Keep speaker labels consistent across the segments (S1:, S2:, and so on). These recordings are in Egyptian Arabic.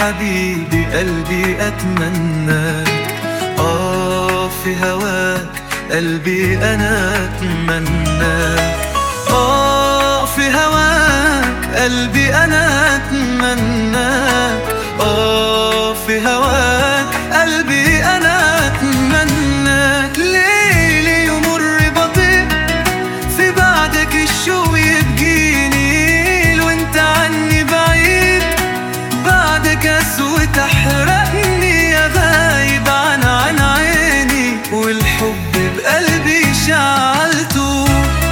S1: حبيبي قلبي أتمناك آه في هواك قلبي أنا أتمناك آه في هواك قلبي أنا أتمناك آه في هواك قلبي أنا أتمناك ليلي يمر بطيء في بعدك الشوق يبقيني وانت عني بعيد بعدك أسوء تحرقني يا غايب عن عن عيني والحب بقلبي شعلته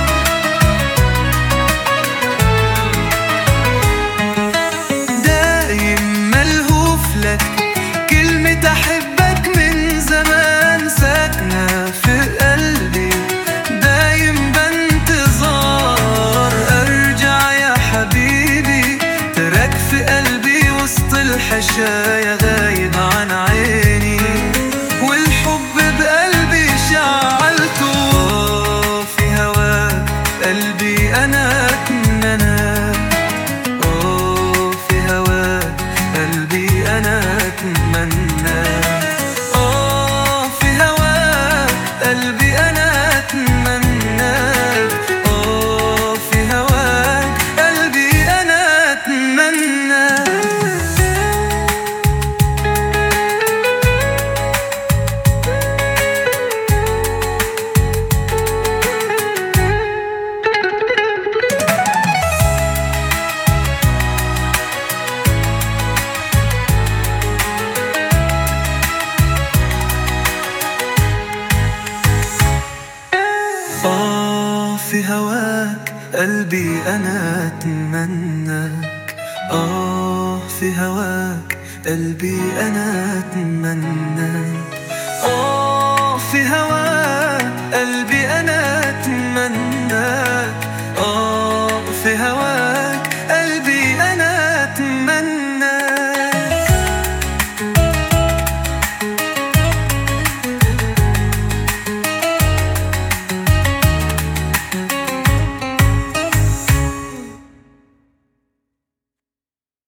S1: دايم ملهوف لك كلمة أحبك من زمان ساكنة في قلبي دايم بانتظار أرجع يا حبيبي تراك في قلبي وسط الحشايا غايب عن عيني والحب بقلبي شعلته آه، في هواك قلبي أنا أتمناك أوه في هواك قلبي أنا أتمنى أوه في هواك قلبي أنا أتمنى أوه في هواك قلبي أنا أتمنى آه في هواك قلبي أنا أتمناك آه في هواك قلبي أنا أتمناك آه في هواك